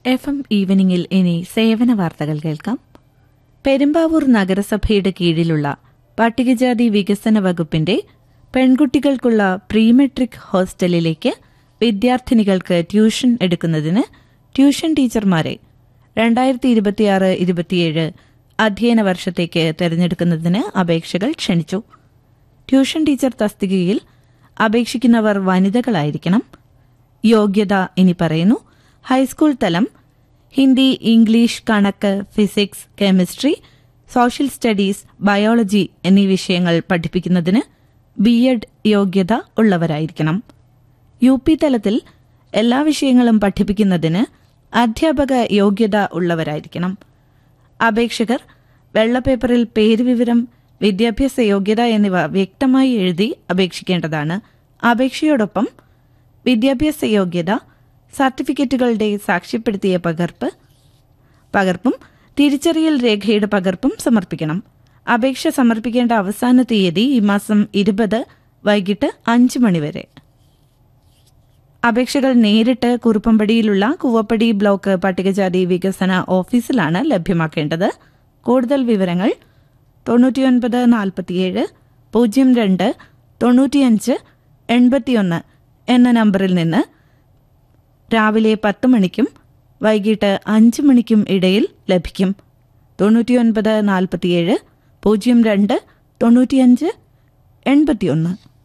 F M ഈവനിങ്ങിൽ ഇനി സേവന വാർത്തകൾ കേൾക്കാം പെരുമ്പാവൂർ നഗരസഭയുടെ കീഴിലുള്ള പട്ടികജാതി വികസന വകുപ്പിന്റെ പെൺകുട്ടികൾക്കുള്ള പ്രീമെട്രിക് ഹോസ്റ്റലിലേക്ക് വിദ്യാർത്ഥിനികൾക്ക് ട്യൂഷൻ എടുക്കുന്നതിന് ട്യൂഷൻ ടീച്ചർമാരെ രണ്ടായിരത്തി ഇരുപത്തിയാറ് ഇരുപത്തിയേഴ് അധ്യയന വർഷത്തേക്ക് തെരഞ്ഞെടുക്കുന്നതിന് അപേക്ഷകൾ ക്ഷണിച്ചു ട്യൂഷൻ ടീച്ചർ തസ്തികയിൽ അപേക്ഷിക്കുന്നവർ വനിതകളായിരിക്കണം യോഗ്യത ഇനി പറയുന്നു ഹൈസ്കൂൾ തലം ഹിന്ദി ഇംഗ്ലീഷ് കണക്ക് physics chemistry social studies biology എന്നീ വിഷയങ്ങൾ പഠിപ്പിക്കുന്നതിന് ബി എഡ് യോഗ്യത ഉള്ളവരായിരിക്കണം യു പി തലത്തിൽ എല്ലാ വിഷയങ്ങളും പഠിപ്പിക്കുന്നതിന് അധ്യാപക യോഗ്യത ഉള്ളവരായിരിക്കണം അപേക്ഷകർ വെള്ളപ്പേപ്പറിൽ പേര് വിവരം വിദ്യാഭ്യാസ യോഗ്യത എന്നിവ വ്യക്തമായി എഴുതി അപേക്ഷിക്കേണ്ടതാണ് അപേക്ഷയോടൊപ്പം വിദ്യാഭ്യാസ യോഗ്യത സർട്ടിഫിക്കറ്റുകളുടെ സാക്ഷ്യപ്പെടുത്തിയ പകർപ്പ് പകർപ്പും തിരിച്ചറിയൽ രേഖയുടെ പകർപ്പും സമർപ്പിക്കണം അപേക്ഷ സമർപ്പിക്കേണ്ട അവസാന തീയതി ഈ മാസം ഇരുപത് വൈകിട്ട് അഞ്ച് മണിവരെ അപേക്ഷകൾ നേരിട്ട് കുറുപ്പമ്പടിയിലുള്ള കുവപ്പടി ബ്ലോക്ക് പട്ടികജാതി വികസന ഓഫീസിലാണ് ലഭ്യമാക്കേണ്ടത് കൂടുതൽ വിവരങ്ങൾ തൊണ്ണൂറ്റിയൊൻപത് നാൽപ്പത്തിയേഴ് പൂജ്യം രണ്ട് തൊണ്ണൂറ്റിയഞ്ച് എൺപത്തിയൊന്ന് എന്ന നമ്പറിൽ നിന്ന് രാവിലെ പത്ത് മണിക്കും വൈകിട്ട് അഞ്ച് മണിക്കും ഇടയിൽ ലഭിക്കും തൊണ്ണൂറ്റിയൊൻപത് നാൽപ്പത്തിയേഴ് പൂജ്യം രണ്ട് തൊണ്ണൂറ്റിയഞ്ച് എൺപത്തിയൊന്ന്